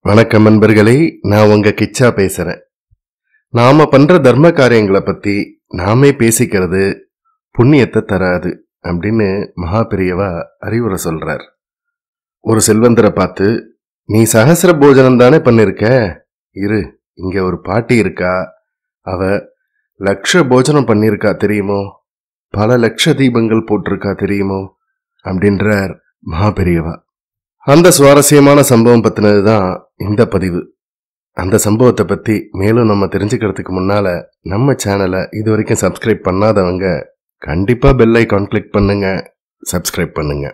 வணக்கம் நண்பர்களே நான் உங்க கிச்சா பேசுறேன் நாம பண்ற தர்ம காரியங்களை பத்தி நாமே பேசிக்கிறது புண்ணியத்தை தராது அப்படின்னு மகா பெரியவா அறிவுரை சொல்றார் ஒரு செல்வந்தரை பார்த்து நீ சகசிர போஜனம் தானே பண்ணிருக்க இரு இங்க ஒரு பாட்டி இருக்கா அவ லட்ச போஜனம் பண்ணிருக்கா தெரியுமோ பல லட்ச தீபங்கள் போட்டிருக்கா தெரியுமோ அப்படின்றார் மகா பெரியவா அந்த சுவாரஸ்யமான சம்பவம் பத்தினது தான் இந்த பதிவு அந்த சம்பவத்தை பத்தி மேலும் நம்ம தெரிஞ்சுக்கிறதுக்கு முன்னால நம்ம சேனலை இது வரைக்கும் சப்ஸ்கிரைப் பண்ணாதவங்க கண்டிப்பா பெல் ஐக்கான் கிளிக் பண்ணுங்க சப்ஸ்கிரைப் பண்ணுங்க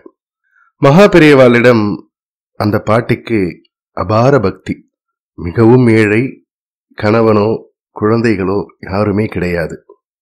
மகா பெரியவாளிடம் அந்த பாட்டிக்கு அபார பக்தி மிகவும் ஏழை கணவனோ குழந்தைகளோ யாருமே கிடையாது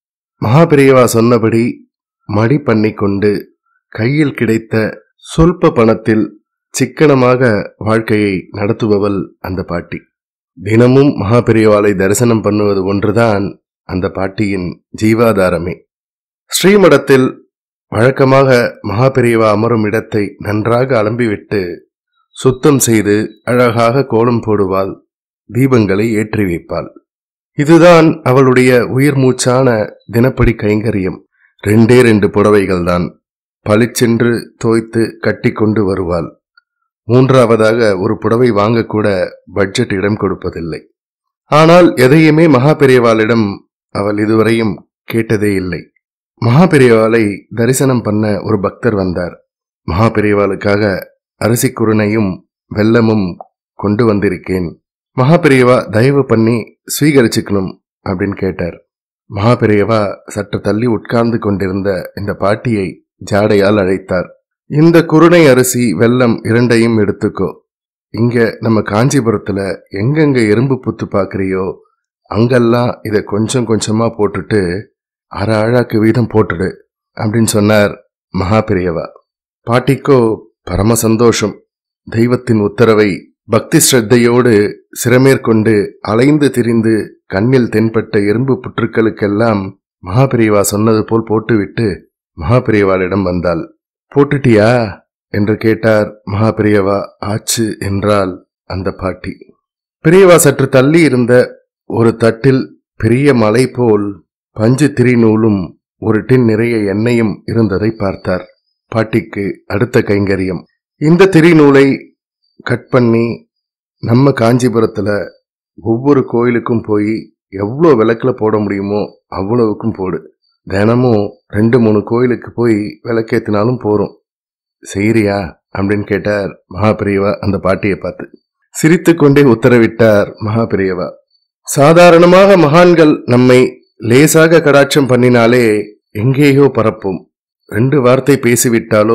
மகா பெரியவா சொன்னபடி மடி பண்ணி கொண்டு கையில் கிடைத்த சொல்ப பணத்தில் சிக்கனமாக வாழ்க்கையை நடத்துபவள் அந்த பாட்டி தினமும் மகாபெரியவாளை தரிசனம் பண்ணுவது ஒன்றுதான் அந்த பாட்டியின் ஜீவாதாரமே ஸ்ரீமடத்தில் வழக்கமாக மகாபெரியவா அமரும் இடத்தை நன்றாக அலம்பிவிட்டு சுத்தம் செய்து அழகாக கோலம் போடுவாள் தீபங்களை ஏற்றி வைப்பாள் இதுதான் அவளுடைய உயிர் மூச்சான தினப்படி கைங்கரியம் ரெண்டே ரெண்டு புடவைகள்தான் பளிச்சென்று தோய்த்து கட்டி கொண்டு வருவாள் மூன்றாவதாக ஒரு புடவை வாங்கக்கூட பட்ஜெட் இடம் கொடுப்பதில்லை ஆனால் எதையுமே மகா பெரியவாளிடம் அவள் இதுவரையும் கேட்டதே இல்லை மகா பெரியவாளை தரிசனம் பண்ண ஒரு பக்தர் வந்தார் மகா பெரியவாளுக்காக அரிசி குருணையும் வெல்லமும் கொண்டு வந்திருக்கேன் மகா பெரியவா தயவு பண்ணி ஸ்வீகரிச்சுக்கணும் அப்படின்னு கேட்டார் மகா பெரியவா சற்று தள்ளி உட்கார்ந்து கொண்டிருந்த இந்த பாட்டியை ஜாடையால் அழைத்தார் இந்த குருணை அரிசி வெல்லம் இரண்டையும் எடுத்துக்கோ இங்க நம்ம காஞ்சிபுரத்துல எங்கெங்க எறும்பு புத்து பாக்குறியோ அங்கெல்லாம் இத கொஞ்சம் கொஞ்சமா போட்டுட்டு அரை அழாக்கு வீதம் போட்டுடு அப்படின்னு சொன்னார் மகா பெரியவா பாட்டிக்கோ பரம சந்தோஷம் தெய்வத்தின் உத்தரவை பக்தி ஸ்ரத்தையோடு சிரமேற்கொண்டு அலைந்து திரிந்து கண்ணில் தென்பட்ட எறும்பு புற்றுக்களுக்கெல்லாம் மகாபிரியவா சொன்னது போல் போட்டுவிட்டு மகாபிரியவாளிடம் வந்தாள் போட்டுட்டியா என்று கேட்டார் மகா பெரியவா ஆச்சு என்றால் அந்த பாட்டி பெரியவா சற்று தள்ளி இருந்த ஒரு தட்டில் பெரிய மலை போல் பஞ்சு திரிநூலும் ஒரு டின் நிறைய எண்ணெயும் இருந்ததை பார்த்தார் பாட்டிக்கு அடுத்த கைங்கரியம் இந்த திரிநூலை கட் பண்ணி நம்ம காஞ்சிபுரத்துல ஒவ்வொரு கோயிலுக்கும் போய் எவ்வளோ விளக்குல போட முடியுமோ அவ்வளவுக்கும் போடு தினமும் ரெண்டு மூணு கோயிலுக்கு போய் விளக்கேத்தினாலும் போறோம் செய்யறியா அப்படின்னு கேட்டார் மகாபிரியவா அந்த பாட்டியை பார்த்து சிரித்து கொண்டே உத்தரவிட்டார் மகாபிரியவா சாதாரணமாக மகான்கள் நம்மை லேசாக கடாட்சம் பண்ணினாலே எங்கேயோ பரப்போம் ரெண்டு வார்த்தை பேசிவிட்டாலோ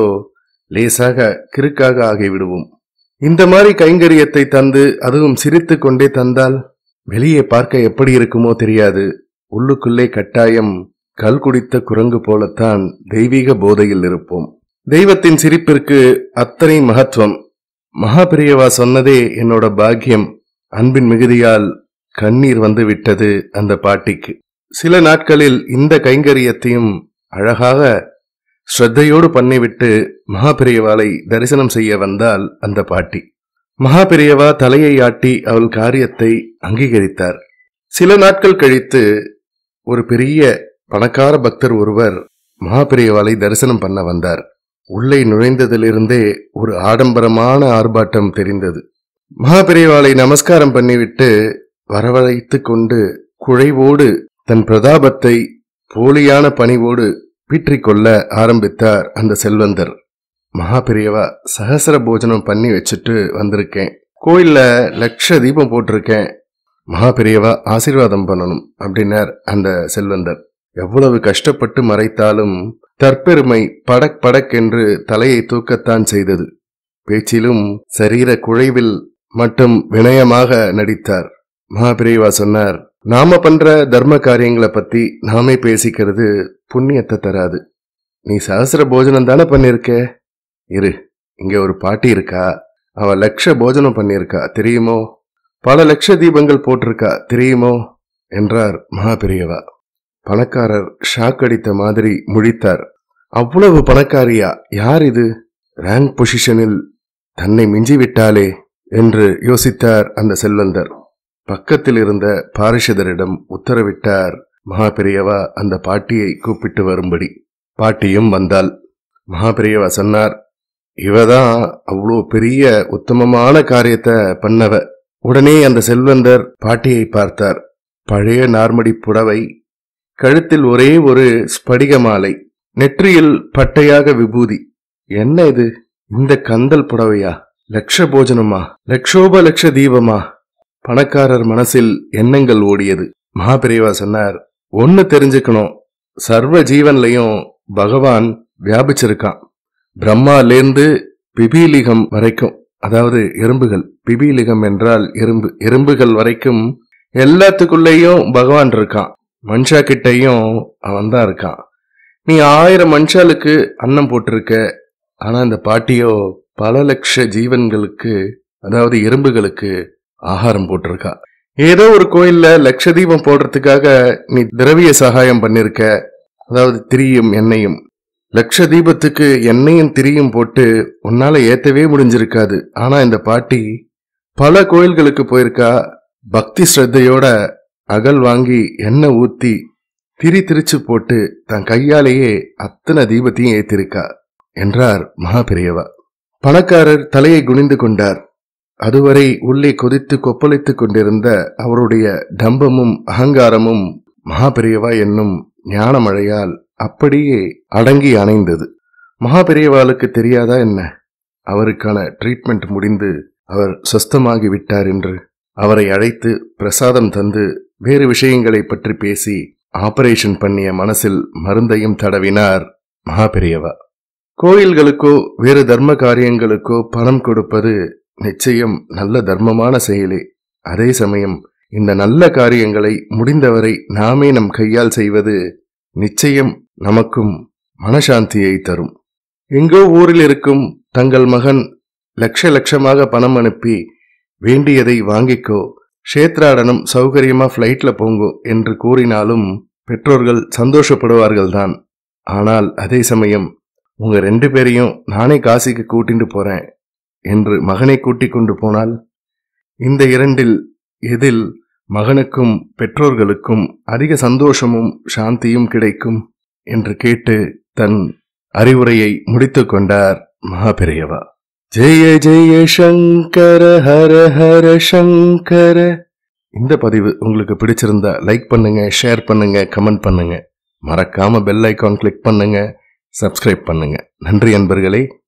லேசாக கிறுக்காக ஆகிவிடுவோம் இந்த மாதிரி கைங்கரியத்தை தந்து அதுவும் சிரித்து கொண்டே தந்தால் வெளியே பார்க்க எப்படி இருக்குமோ தெரியாது உள்ளுக்குள்ளே கட்டாயம் கல் குடித்த குரங்கு போலத்தான் தெய்வீக போதையில் இருப்போம் தெய்வத்தின் சிரிப்பிற்கு அத்தனை மகத்துவம் மகாபிரியவா சொன்னதே என்னோட பாக்கியம் அன்பின் மிகுதியால் கண்ணீர் வந்து விட்டது அந்த பாட்டிக்கு சில நாட்களில் இந்த கைங்கரியத்தையும் அழகாக ஸ்ரத்தையோடு பண்ணிவிட்டு மகாபிரியவாளை தரிசனம் செய்ய வந்தால் அந்த பாட்டி மகாபிரியவா தலையை ஆட்டி அவள் காரியத்தை அங்கீகரித்தார் சில நாட்கள் கழித்து ஒரு பெரிய பணக்கார பக்தர் ஒருவர் மகாபிரியவாளை தரிசனம் பண்ண வந்தார் உள்ளே நுழைந்ததிலிருந்தே ஒரு ஆடம்பரமான ஆர்ப்பாட்டம் தெரிந்தது மகாபிரியவாளை நமஸ்காரம் பண்ணிவிட்டு வரவழைத்து கொண்டு குழைவோடு தன் பிரதாபத்தை போலியான பணிவோடு பீற்றிக்கொள்ள ஆரம்பித்தார் அந்த செல்வந்தர் மகாபிரியவா சகசர போஜனம் பண்ணி வச்சுட்டு வந்திருக்கேன் கோயில்ல லட்ச தீபம் போட்டிருக்கேன் மகாபிரியவா ஆசீர்வாதம் பண்ணணும் அப்படின்னார் அந்த செல்வந்தர் எவ்வளவு கஷ்டப்பட்டு மறைத்தாலும் தற்பெருமை படக் படக் என்று தலையை தூக்கத்தான் செய்தது பேச்சிலும் சரீர குழைவில் மட்டும் வினயமாக நடித்தார் மகாபிரியவா சொன்னார் நாம பண்ற தர்ம காரியங்களை பத்தி நாமே பேசிக்கிறது புண்ணியத்தை தராது நீ சகசிர போஜனம் தானே பண்ணிருக்க இரு இங்க ஒரு பாட்டி இருக்கா அவ லட்ச போஜனம் பண்ணியிருக்கா தெரியுமோ பல லட்ச தீபங்கள் போட்டிருக்கா தெரியுமோ என்றார் மகாபிரியவா பணக்காரர் ஷாக் அடித்த மாதிரி முழித்தார் அவ்வளவு பணக்காரியா யார் இது ரேங்க் பொசிஷனில் தன்னை மிஞ்சி விட்டாலே என்று யோசித்தார் அந்த செல்வந்தர் பக்கத்தில் இருந்த பாரிஷதரிடம் உத்தரவிட்டார் மகாபெரியவா அந்த பாட்டியை கூப்பிட்டு வரும்படி பாட்டியும் வந்தாள் மகாபெரியவா சொன்னார் இவதான் அவ்வளோ பெரிய உத்தமமான காரியத்தை பண்ணவ உடனே அந்த செல்வந்தர் பாட்டியை பார்த்தார் பழைய நார்மடி புடவை கழுத்தில் ஒரே ஒரு ஸ்படிக மாலை நெற்றியில் பட்டையாக விபூதி என்ன இது இந்த கந்தல் புடவையா லட்ச போஜனமா லட்சோப லட்ச தீபமா பணக்காரர் மனசில் எண்ணங்கள் ஓடியது மகாபிரிவா சொன்னார் ஒன்னு தெரிஞ்சுக்கணும் சர்வ ஜீவன்லயும் பகவான் வியாபிச்சிருக்கான் பிரம்மாலேருந்து பிபீலிகம் வரைக்கும் அதாவது எறும்புகள் பிபீலிகம் என்றால் எறும்பு எறும்புகள் வரைக்கும் எல்லாத்துக்குள்ளேயும் பகவான் இருக்கான் மனுஷா கிட்டையும் அவன் தான் இருக்கான் நீ ஆயிரம் மனுஷாளுக்கு அன்னம் போட்டிருக்க ஆனா இந்த பாட்டியோ பல லட்ச ஜீவன்களுக்கு அதாவது எறும்புகளுக்கு ஆகாரம் போட்டிருக்கா ஏதோ ஒரு கோயில்ல லட்ச தீபம் போடுறதுக்காக நீ திரவிய சகாயம் பண்ணிருக்க அதாவது திரியும் எண்ணெயும் லட்ச தீபத்துக்கு எண்ணெயும் திரியும் போட்டு உன்னால ஏத்தவே முடிஞ்சிருக்காது ஆனா இந்த பாட்டி பல கோயில்களுக்கு போயிருக்கா பக்தி ஸ்ரத்தையோட அகல் வாங்கி எண்ணெய் ஊத்தி திரி திரிச்சு போட்டு தன் கையாலேயே அத்தனை தீபத்தையும் ஏத்திருக்கா என்றார் மகாபெரியவா பணக்காரர் தலையை குனிந்து கொண்டார் அதுவரை உள்ளே கொதித்து கொப்பளித்துக் கொண்டிருந்த அவருடைய டம்பமும் அகங்காரமும் மகாபெரியவா என்னும் ஞான மழையால் அப்படியே அடங்கி அணைந்தது மகாபெரியவாளுக்கு தெரியாதா என்ன அவருக்கான ட்ரீட்மெண்ட் முடிந்து அவர் சொஸ்தமாகி விட்டார் என்று அவரை அழைத்து பிரசாதம் தந்து வேறு விஷயங்களை பற்றி பேசி ஆபரேஷன் பண்ணிய மனசில் மருந்தையும் தடவினார் மகாபெரியவா கோயில்களுக்கோ வேறு தர்ம காரியங்களுக்கோ பணம் கொடுப்பது நிச்சயம் நல்ல தர்மமான செயலே அதே சமயம் இந்த நல்ல காரியங்களை முடிந்தவரை நாமே நம் கையால் செய்வது நிச்சயம் நமக்கும் மனசாந்தியை தரும் எங்கோ ஊரில் இருக்கும் தங்கள் மகன் லட்ச லட்சமாக பணம் அனுப்பி வேண்டியதை வாங்கிக்கோ க்ஷேத்ராடனம் சௌகரியமா ஃப்ளைட்ல போங்கோ என்று கூறினாலும் பெற்றோர்கள் சந்தோஷப்படுவார்கள் தான் ஆனால் அதே சமயம் உங்க ரெண்டு பேரையும் நானே காசிக்கு கூட்டிட்டு போறேன் என்று மகனை கூட்டிக் கொண்டு போனால் இந்த இரண்டில் எதில் மகனுக்கும் பெற்றோர்களுக்கும் அதிக சந்தோஷமும் சாந்தியும் கிடைக்கும் என்று கேட்டு தன் அறிவுரையை முடித்துக் கொண்டார் மகாபெரியவா ஜெய ஜெய சங்கர ஹர ஹர சங்கர இந்த பதிவு உங்களுக்கு பிடிச்சிருந்தா லைக் பண்ணுங்க ஷேர் பண்ணுங்க கமெண்ட் பண்ணுங்க மறக்காம பெல் ஐகான் கிளிக் பண்ணுங்க சப்ஸ்கிரைப் பண்ணுங்க நன்றி அன்பர்களே